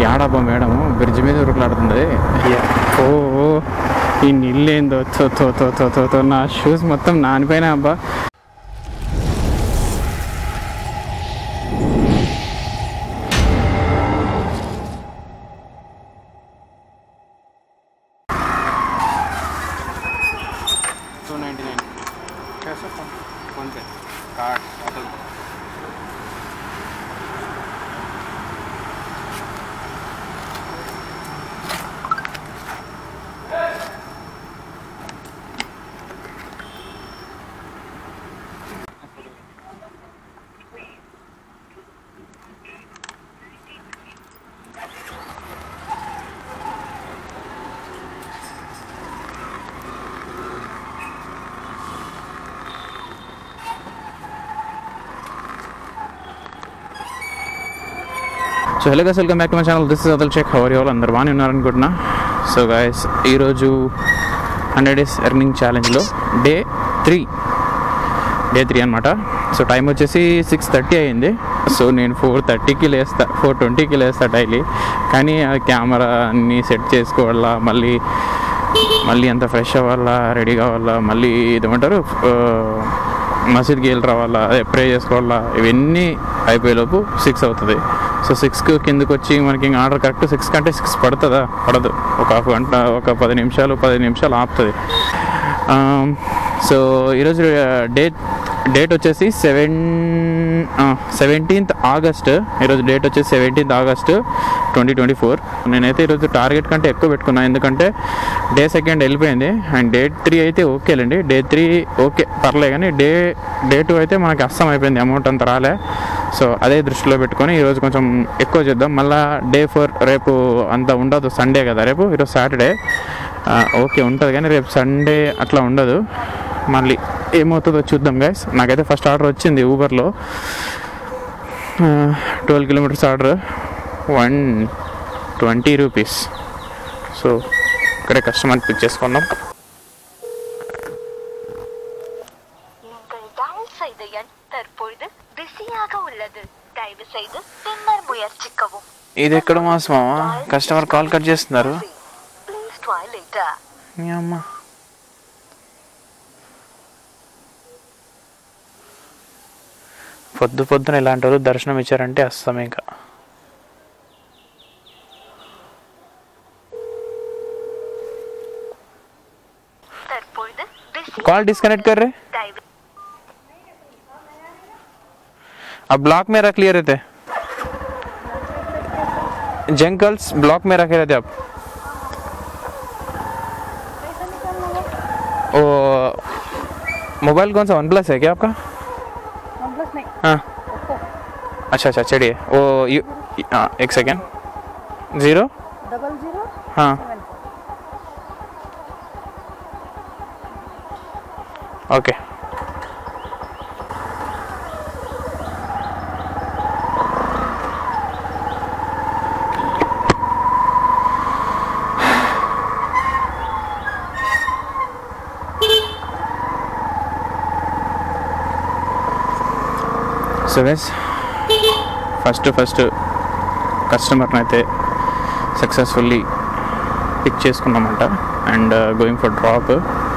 యాడబ్బా madam bridge మీద ఉరుకులాడుతుంది ఓ ఓ, ఈ నీళ్ళు ఏందో తో తో తో తో తో తో నా షూస్ మొత్తం నానిపోయినా అబ్బా two ninety nine PhonePe card so hello guys welcome back to my channel this is అదల్ చెక్ హవర్ వాళ్ళు అందరు బాగానే ఉన్నారనుకుంటున్నా సో గాయస్ ఈరోజు హండ్రెడ్ డేస్ ఎర్నింగ్ ఛాలెంజ్లో డే త్రీ డే త్రీ అనమాట సో టైం వచ్చేసి సిక్స్ థర్టీ అయింది సో నేను ఫోర్ థర్టీకి లేస్తా ఫోర్ ట్వంటీకి లేస్తా డైలీ కానీ ఆ కెమెరా అన్నీ సెట్ చేసుకోవాలా మళ్ళీ మళ్ళీ అంత ఫ్రెష్ అవ్వాలా రెడీ కావాలా మళ్ళీ ఇదేమంటారు ఆ, మసీద్కి వెళ్ళి రావాలా అదే ప్రే చేసుకోవాలా ఇవన్నీ అయిపోయేలోపు సిక్స్ అవుతుంది సో సిక్స్కి కిందకి వచ్చి మనకి ఇంకా ఆర్డర్ కరెక్ట్ సిక్స్ కంటే సిక్స్ పడుతుందా పడదు ఒక హాఫ్ గంట ఒక పది నిమిషాలు పది నిమిషాలు ఆపుతుంది సో ఈరోజు డేట్ డేట్ వచ్చేసి సెవెన్ సెవెంటీన్త్ ఆగస్ట్ ఈరోజు డేట్ వచ్చేసి seventeenth August twenty twenty four నేనైతే ఈరోజు టార్గెట్ కంటే ఎక్కువ పెట్టుకున్నాను ఎందుకంటే డే సెకండ్ వెళ్ళిపోయింది అండ్ డే త్రీ అయితే ఓకేలేండి డే త్రీ ఓకే పర్లే కానీ డే డే టూ అయితే మనకి అస్సం అయిపోయింది అమౌంట్ అంత రాలే సో అదే దృష్టిలో పెట్టుకొని ఈరోజు కొంచెం ఎక్కువ చేద్దాం మళ్ళీ డే ఫోర్ రేపు అంత ఉండదు సండే కదా రేపు ఈరోజు సాటర్డే ఓకే ఉంటుంది కానీ రేపు సండే అట్లా ఉండదు మళ్ళీ ఏమవుతుందో చూద్దాం గైస్ నాకైతే ఫస్ట్ ఆర్డర్ వచ్చింది ఊబర్లో twelve kilometres order one twenty rupees so ఇక్కడే కస్టమర్ పిక్ చేసుకున్నాం நீங்கள் டயல் செய்த எண் தற்பொழுது பிஸியாக உள்ளது தயவு செய்து பின்னர் முயற்சிக்கவும் ఇది ఎక్కడ మాసమా కస్టమర్ కాల్ కట్ చేస్తున్నారు ப்ளீஸ் ட்ரை லேட்டர் మీ అమ్మ పొద్దు పొద్దున ఇలాంటి వాళ్ళు దర్శనం ఇచ్చారంటే అస్సం ఇంకా தற்பொழுது பிஸி कॉल डिस्कनेक्ट कर रहे தயவு अब ब्लॉक में रख लिए रहते जंगल्स ब्लॉक में रखे रहते आप ओ मोबाइल कौन सा वन प्लस है क्या आपका हाँ अच्छा अच्छा चलिए वो यू हाँ एक सेकेंड ज़ीरो डबल जीरो हाँ okay so guys first first కస్టమర్ని అయితే సక్సెస్ఫుల్లీ పిక్ చేసుకున్నామంట and going for drop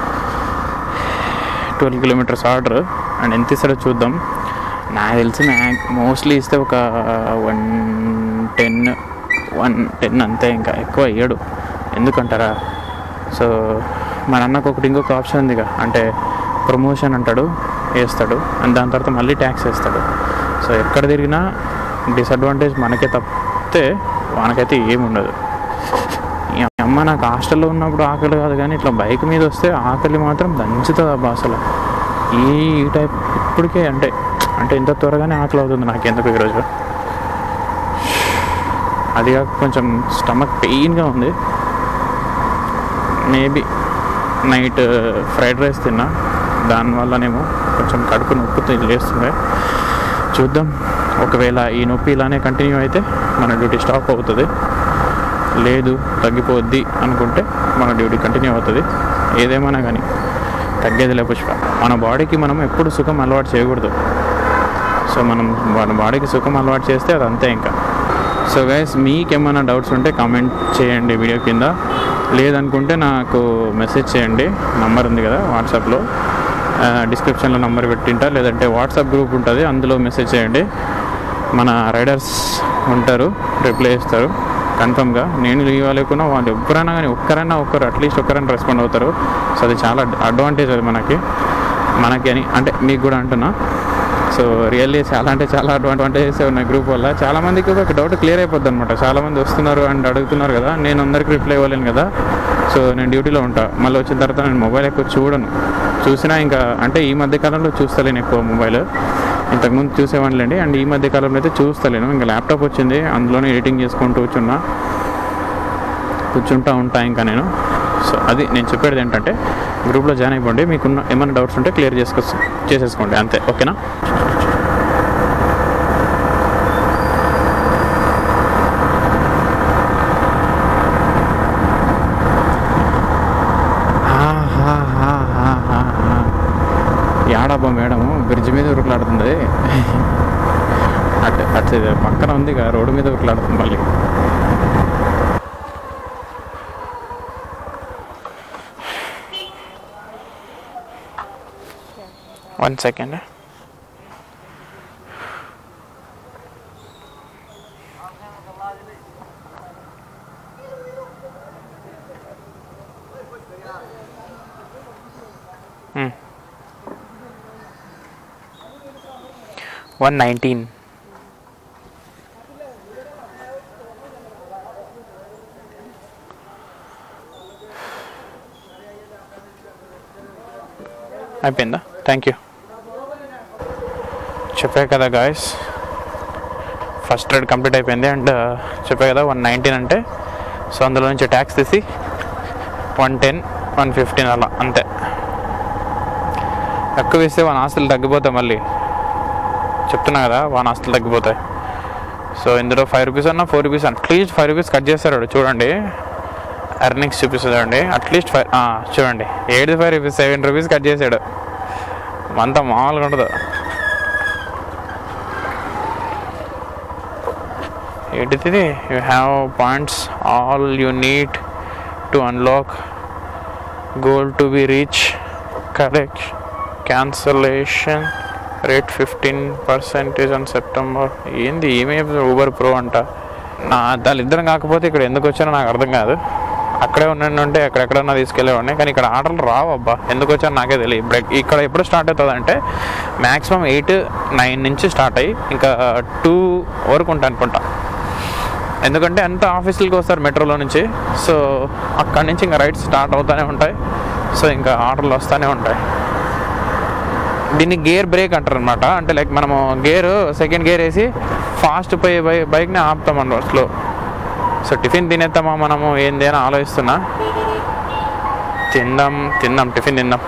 twelve kilometres order and ఎంత ఇస్తాడో చూద్దాం నాకు తెలిసి మ్యాక్ మోస్ట్లీ ఇస్తే ఒక వన్ టెన్ వన్ టెన్ అంతే ఇంకా ఎక్కువ ఇయ్యడు ఎందుకంటారా సో మన అన్నకు ఒకటి ఇంకొక ఆప్షన్ ఉందిగా అంటే ప్రమోషన్ అంటాడు వేస్తాడు అండ్ దాని తర్వాత మళ్ళీ ట్యాక్స్ వేస్తాడు సో ఎక్కడ తిరిగినా డిసడ్వాంటేజ్ మనకే తప్పితే వానకైతే ఏముండదు ఈ అమ్మ నాకు హాస్టల్లో ఉన్నప్పుడు ఆకలి కాదు కానీ ఇట్లా బైక్ మీద వస్తే ఆకలి మాత్రం దంచుతుంది అబ్బా అసలు ఈ ఈ టైప్ ఇప్పటికే అంటే అంటే ఇంత త్వరగానే ఆకలి అవుతుంది నాకు ఎందుకు ఈరోజు అది కాక కొంచెం స్టమక్ పెయిన్గా ఉంది మేబీ నైట్ ఫ్రైడ్ రైస్ తిన్నా దానివల్లనేమో కొంచెం కడుపు నొప్పి లేస్తుండే చూద్దాం ఒకవేళ ఈ నొప్పి ఇలానే కంటిన్యూ అయితే మన డ్యూటీ స్టాప్ అవుతుంది లేదు తగ్గిపోద్ది అనుకుంటే మన డ్యూటీ కంటిన్యూ అవుతుంది ఏదేమైనా కానీ తగ్గేదిలే పుష్ప మన బాడీకి మనం ఎప్పుడు సుఖం అలవాటు చేయకూడదు సో మనం మన బాడీకి సుఖం అలవాటు చేస్తే అది అంతే ఇంకా సో గైస్ మీకు ఏమైనా డౌట్స్ ఉంటే కామెంట్ చేయండి వీడియో కింద లేదనుకుంటే నాకు మెసేజ్ చేయండి నంబర్ ఉంది కదా వాట్సాప్లో డిస్క్రిప్షన్లో నంబర్ పెట్టింటా లేదంటే వాట్సాప్ గ్రూప్ ఉంటుంది అందులో మెసేజ్ చేయండి మన రైడర్స్ ఉంటారు రిప్లై చేస్తారు కన్ఫర్మ్గా నేను లీవ్ లేకున్నా వాళ్ళు ఎవరైనా కానీ ఒక్కరైనా ఒక్కరు అట్లీస్ట్ ఒక్కరైనా రెస్పాండ్ అవుతారు సో అది చాలా అడ్వాంటేజ్ అది మనకి మనకి అని అంటే మీకు కూడా అంటున్నా సో రియల్లీ చాలా అంటే చాలా అడ్వాంటేజెస్ ఉన్నాయి గ్రూప్ వల్ల చాలా మందికి ఒక డౌట్ క్లియర్ అయిపోద్ది అనమాట చాలా మంది వస్తున్నారు అండ్ అడుగుతున్నారు కదా నేను అందరికి రిప్లై ఇవ్వలేను కదా సో నేను డ్యూటీలో ఉంటా మళ్ళీ వచ్చిన తర్వాత నేను మొబైల్ ఎక్కువ చూడను చూసినా ఇంకా అంటే ఈ మధ్య కాలంలో చూస్తలేను ఎక్కువ మొబైల్ ఇంతకుముందు చూసేవాడిలేండి అండ్ ఈ మధ్య కాలంలో అయితే చూస్తలేను ఇంకా ల్యాప్టాప్ వచ్చింది అందులోనే ఎడిటింగ్ చేసుకుంటూ కూర్చున్నా కూర్చుంటా ఉంటా ఇంకా నేను సో అది నేను చెప్పేది ఏంటంటే గ్రూప్లో జాయిన్ అయిపోండి మీకున్న ఏమైనా డౌట్స్ ఉంటే క్లియర్ చేసుకో చేసేసుకోండి అంతే ఓకేనా యాడబ్బా మేడము బ్రిడ్జ్ మీద ఉరుకులాడుతుంది అటు అటు పక్కన ఉంది ఇక రోడ్డు మీద ఉరుకులాడుతుంది మళ్ళీ వన్ సెకండ్ వన్ నైన్టీన్ అయిపోయిందా థ్యాంక్ యూ చెప్పా కదా గాయస్ ఫస్ట్ రైడ్ కంప్లీట్ అయిపోయింది అండ్ చెప్పా కదా వన్ నైన్టీన్ అంటే సో అందులో నుంచి ట్యాక్స్ తీసి వన్ టెన్ వన్ ఫిఫ్టీన్ అలా అంతే ఎక్కువ ఇస్తే వన్ ఆస్తులు తగ్గిపోతాయి మళ్ళీ చెప్తున్నా కదా వన్ ఆస్తులు తగ్గిపోతాయి సో ఇందులో ఫైవ్ రూపీస్ అన్న four rupees at least five rupees cut చేస్తాడు చూడండి ఎర్నింగ్స్ చూపిస్తుంది అండి అట్లీస్ట్ ఫైవ్ చూడండి ఏడు five rupees seven rupees cut చేసాడు అంత మామూలుగా ఉండదు ఏంటిది you have points all you need to unlock goal to be reach correct cancellation rate fifteen percentage on September ఏంది ఏమే ఊబర్ ప్రో అంట నా వాళ్ళిద్దరం కాకపోతే ఇక్కడ ఎందుకు వచ్చానో నాకు అర్థం కాదు అక్కడే ఉన్నాను అంటే ఎక్కడెక్కడన్నా తీసుకెళ్ళేవాడిని కానీ ఇక్కడ ఆర్డర్లు రావు అబ్బా ఎందుకు వచ్చానో నాకే తెలియదు ఇప్పుడు ఇక్కడ ఎప్పుడు స్టార్ట్ అవుతుంది అంటే మ్యాక్సిమం ఎయిట్ నైన్ నుంచి స్టార్ట్ అయ్యి ఇంకా టూ వరకు ఉంటా అనుకుంటా ఎందుకంటే అంత ఆఫీసులకి వస్తారు మెట్రోలో నుంచి సో అక్కడి నుంచి ఇంకా రైడ్స్ స్టార్ట్ అవుతూనే ఉంటాయి సో ఇంకా ఆర్డర్లు వస్తూనే ఉంటాయి దీన్ని గేర్ బ్రేక్ అంటారు అనమాట అంటే లైక్ మనము గేర్ సెకండ్ గేర్ వేసి ఫాస్ట్ పోయి బై బైక్ని ఆపుతాం అన్నమాట స్లో సో టిఫిన్ తినేద్దామా మనము ఏంది అని ఆలోచిస్తున్నా తిందాం తిందాం టిఫిన్ తిందాం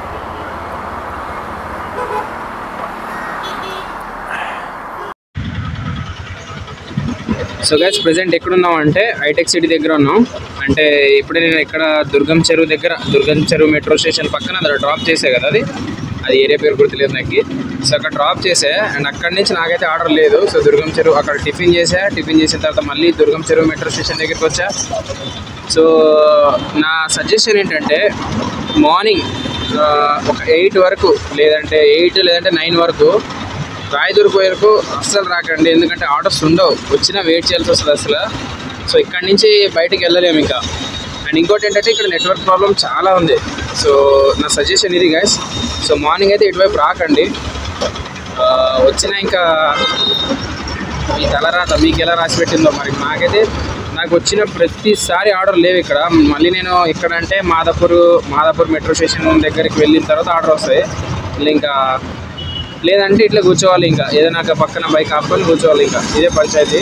సో గైస్ ప్రెసెంట్ ఎక్కడ ఉన్నాం అంటే హైటెక్ సిటీ దగ్గర ఉన్నాం అంటే ఇప్పుడే నేను ఇక్కడ దుర్గం చెరువు దగ్గర దుర్గం చెరువు మెట్రో స్టేషన్ పక్కన అక్కడ డ్రాప్ చేసే కదా అది అది ఏరియా పేరు గుర్తులేదు నాకు సో అక్కడ డ్రాప్ చేసా అండ్ అక్కడి నుంచి నాకైతే ఆర్డర్ లేదు సో దుర్గం చెరువు అక్కడ టిఫిన్ చేసా టిఫిన్ చేసిన తర్వాత మళ్ళీ దుర్గం చెరువు మెట్రో స్టేషన్ దగ్గరికి వచ్చా సో నా సజెషన్ ఏంటంటే మార్నింగ్ ఒక ఎయిట్ వరకు లేదంటే ఎయిట్ లేదంటే నైన్ వరకు రాయదుర్గ్ వరకు అస్సలు రాకండి ఎందుకంటే ఆర్డర్స్ ఉండవు వచ్చినా వెయిట్ చేయాల్సి వస్తుంది అసలు సో ఇక్కడ నుంచి బయటికి వెళ్ళలేము ఇంకా అండ్ ఇంకోటి ఏంటంటే ఇక్కడ నెట్వర్క్ ప్రాబ్లం చాలా ఉంది సో నా సజెషన్ ఇది గైస్ సో మార్నింగ్ అయితే ఇటువైపు రాకండి ఆ, వచ్చినా ఇంకా మీ తలరాత మీకు ఎలా రాసి పెట్టిందో మరి నాకైతే నాకు వచ్చిన ప్రతిసారి ఆర్డర్ లేవు ఇక్కడ మళ్ళీ నేను ఇక్కడ అంటే మాదాపూర్ మాదాపూర్ మెట్రో స్టేషన్ దగ్గరికి వెళ్ళిన తర్వాత ఆర్డర్ వస్తాయి మళ్ళీ ఇంకా లేదంటే ఇట్లా కూర్చోవాలి ఇంకా ఏదైనా ఒక పక్కన బైక్ ఆపుకొని కూర్చోవాలి ఇంకా ఇదే పంచాయతీ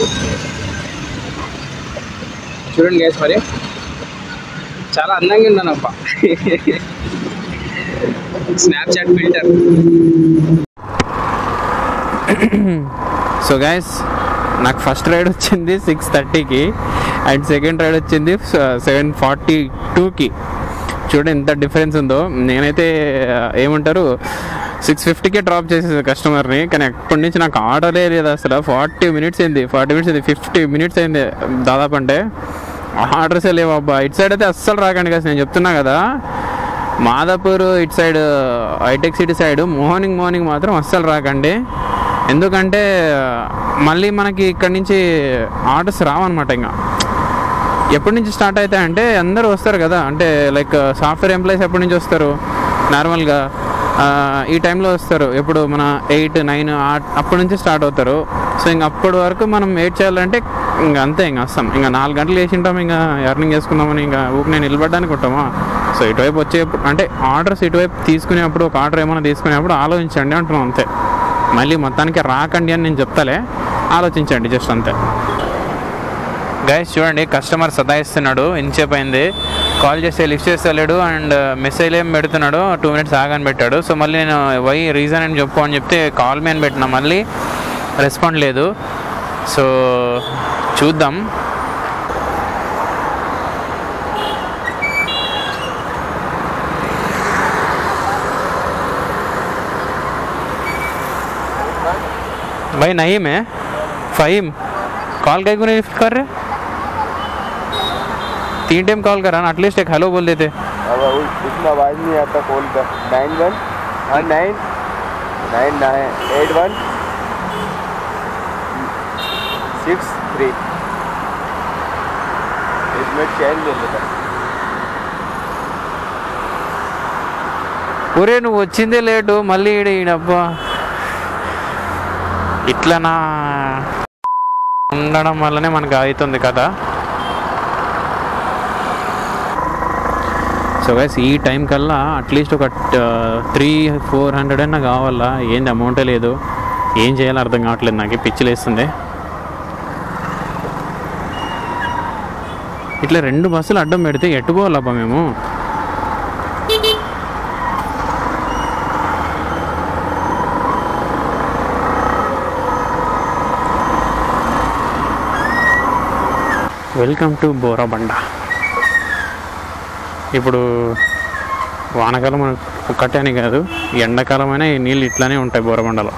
చూడండి గైస్ మరి చాలా అందంగా ఉన్నానప్ప స్నాప్చాట్ ఫిల్టర్ సో గైస్ నాకు ఫస్ట్ రైడ్ వచ్చింది సిక్స్ థర్టీకి అండ్ సెకండ్ రైడ్ వచ్చింది సెవెన్ ఫార్టీ టూకి చూడండి ఎంత డిఫరెన్స్ ఉందో నేనైతే ఆ, ఏమంటారు సిక్స్ ఫిఫ్టీకే డ్రాప్ చేసేది కస్టమర్ని కానీ ఎప్పటి నుంచి నాకు ఆర్డరే లేదు అసలు ఫార్టీ మినిట్స్ అయింది ఫార్టీ మినిట్స్ అయింది ఫిఫ్టీ మినిట్స్ అయింది దాదాపు అంటే ఆర్డర్సే లేవు అబ్బా ఇటు సైడ్ అయితే అస్సలు రాకండి కదా నేను చెప్తున్నా కదా మాదాపూర్ ఇటు సైడ్ హైటెక్ సిటీ సైడ్ మార్నింగ్ మార్నింగ్ మాత్రం అస్సలు రాకండి ఎందుకంటే మళ్ళీ మనకి ఇక్కడ నుంచి ఆర్డర్స్ రావన్నమాట ఇంకా ఎప్పటి నుంచి స్టార్ట్ అవుతాయంటే అందరూ వస్తారు కదా అంటే లైక్ సాఫ్ట్వేర్ ఎంప్లాయీస్ ఎప్పటి నుంచి వస్తారు నార్మల్గా ఆ, ఈ టైంలో వస్తారు ఎప్పుడు మన ఎయిట్ నైన్ అప్పటి నుంచి స్టార్ట్ అవుతారు సో ఇంక అప్పటి వరకు మనం వెయిట్ చేయాలంటే ఇంకా అంతే ఇంకా వస్తాం ఇంకా నాలుగు గంటలు వేసి ఉంటాం ఇంకా ఎర్నింగ్ చేసుకుందామని ఇంకా ఊరికి నేను నిలబడడానికి ఉంటామా సో ఇటువైపు వచ్చేప్పుడు అంటే ఆర్డర్స్ ఇటువైపు తీసుకునేప్పుడు ఒక ఆర్డర్ ఏమైనా తీసుకునేప్పుడు ఆలోచించండి అంటున్నాం అంతే మళ్ళీ మొత్తానికి రాకండి అని నేను చెప్తాలే ఆలోచించండి జస్ట్ అంతే గైస్ చూడండి కస్టమర్ సతాయిస్తున్నాడు ఇంతసేపు అయింది కాల్ చేస్తే లిఫ్ట్ చేస్తలేడు అండ్ మెసేజ్ ఏం పెడుతున్నాడు టూ మినిట్స్ ఆగని పెట్టాడు సో మళ్ళీ నేను వై రీజన్ అని చెప్పు అని చెప్తే కాల్ మీ అని పెట్టిన మళ్ళీ రెస్పాండ్ లేదు సో చూద్దాం भाई नईम है फ़हीम कॉल कहीं को नहीं लिफ्ट कर रहे तीन टाइम कॉल करा ना एटलीस्ट एक हेलो बोल देते अब उस- उसमें आवाज़ नहीं आता कॉल का नाइन वन हाँ nine nine nine eight one six three इसमें चेंज ले लेता ఒరే నువ్వు వచ్చిందే లేటు మళ్ళీ ఈడ ఈడబ్బా ఇట్లా నా ఉండడం వల్లనే మనకు అవుతుంది కదా సో గైస్ ఈ టైం కల్లా అట్లీస్ట్ ఒక త్రీ ఫోర్ హండ్రెడ్ అన్నా కావాలా ఏంది అమౌంటే లేదు ఏం చేయాలో అర్థం కావట్లేదు నాకు పిచ్చిలేస్తుంది ఇట్లా రెండు బస్సులు అడ్డం పెడితే ఎటు పోవాలబ్బా మేము వెల్కమ్ టు బోరాబండ ఇప్పుడు వానకాలం మనకు ఒక్కటే అని కాదు ఎండాకాలమైనా ఈ నీళ్ళు ఇట్లానే ఉంటాయి బోరబండలో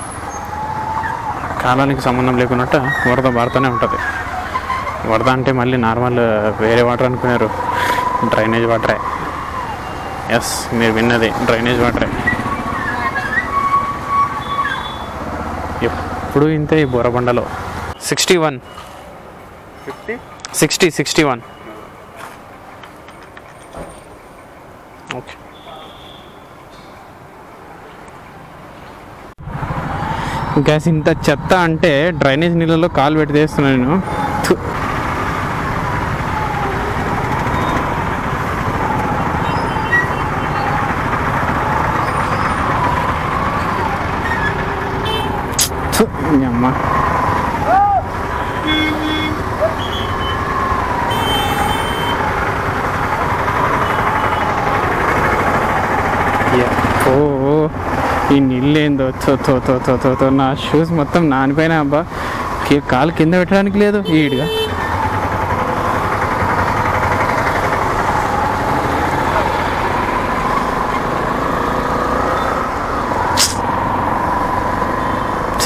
కాలానికి సంబంధం లేకున్నట్టు వరద బారుతూనే ఉంటుంది వరద అంటే మళ్ళీ నార్మల్ వేరే వాటర్ అనుకున్నారు డ్రైనేజ్ వాటరే ఎస్ మీరు విన్నది డ్రైనేజ్ వాటరే ఎప్పుడు ఇంతే ఈ బోరబండలో sixty one fifty sixty sixty one okay guys ఇంత చెత్త అంటే డ్రైనేజ్ నీళ్ళలో కాలు పెట్టి తీస్తున్నాను నేను థు. థు, ఈ అమ్మ ఓ ఈ నీళ్ళు ఏందో తో తో తో తో తో తో నా షూస్ మొత్తం నానిపోయినా అబ్బా కి- కాలు కింద పెట్టడానికి లేదు ఈడుగా ఛీ.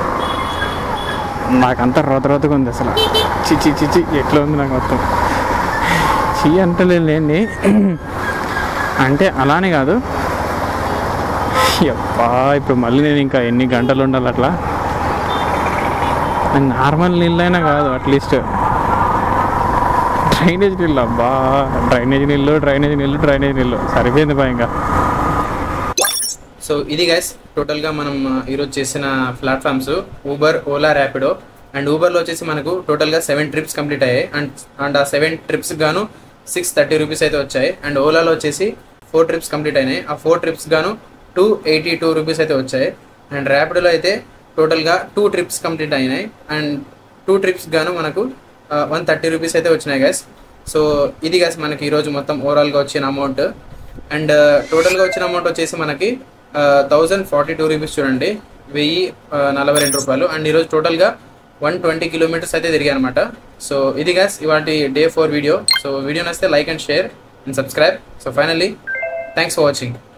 నాకంతా రోత రోతగా ఉంది అసలు చిచి చిచి ఎట్లా ఉంది నాకు మొత్తం చీ అంటలేండి అంటే అలానే కాదు అబ్బా ఇప్పుడు మళ్ళీ నేను ఇంకా ఎన్ని గంటలు ఉండాలి అట్లా నార్మల్ నీళ్ళైనా కాదు అట్లీస్ట్ డ్రైనేజ్ నీళ్ళు అబ్బా డ్రైనేజ్ నీళ్ళు డ్రైనేజ్ నీళ్ళు డ్రైనేజ్ నీళ్ళు సరిపోయింది బా ఇంకా సో ఇది గైస్ టోటల్గా మనం ఆ, ఈరోజు చేసిన platforms Uber Ola Rapido and ఊబర్లో వచ్చేసి మనకు టోటల్గా సెవెన్ ట్రిప్స్ కంప్లీట్ అయ్యాయి అండ్ అండ్ ఆ సెవెన్ ట్రిప్స్ గాను సిక్స్ థర్టీ రూపీస్ అయితే వచ్చాయి అండ్ ఓలాలో వచ్చేసి ఫోర్ ట్రిప్స్ కంప్లీట్ అయినాయి ఆ ఫోర్ ట్రిప్స్ గాను టూ ఎయిటీ టూ రూపీస్ అయితే వచ్చాయి అండ్ ర్యాపిడోలో అయితే టోటల్గా టూ ట్రిప్స్ కంప్లీట్ అయినాయి అండ్ టూ ట్రిప్స్ గాను మనకు వన్ థర్టీ రూపీస్ అయితే వచ్చినాయి గైస్ సో ఇది గైస్ మనకి ఈరోజు మొత్తం ఓవరాల్గా వచ్చిన అమౌంట్ అండ్ టోటల్గా వచ్చిన అమౌంట్ వచ్చేసి మనకి థౌజండ్ ఫార్టీ టూ రూపీస్ చూడండి వెయ్యి ఆ, నలభై రెండు రూపాయలు అండ్ ఈరోజు టోటల్గా వన్ ట్వంటీ కిలోమీటర్స్ అయితే తిరిగాయి అనమాట సో ఇది గ్యాస్ ఇవాటి day four video so video నచ్చితే like and share and subscribe so finally thanks for watching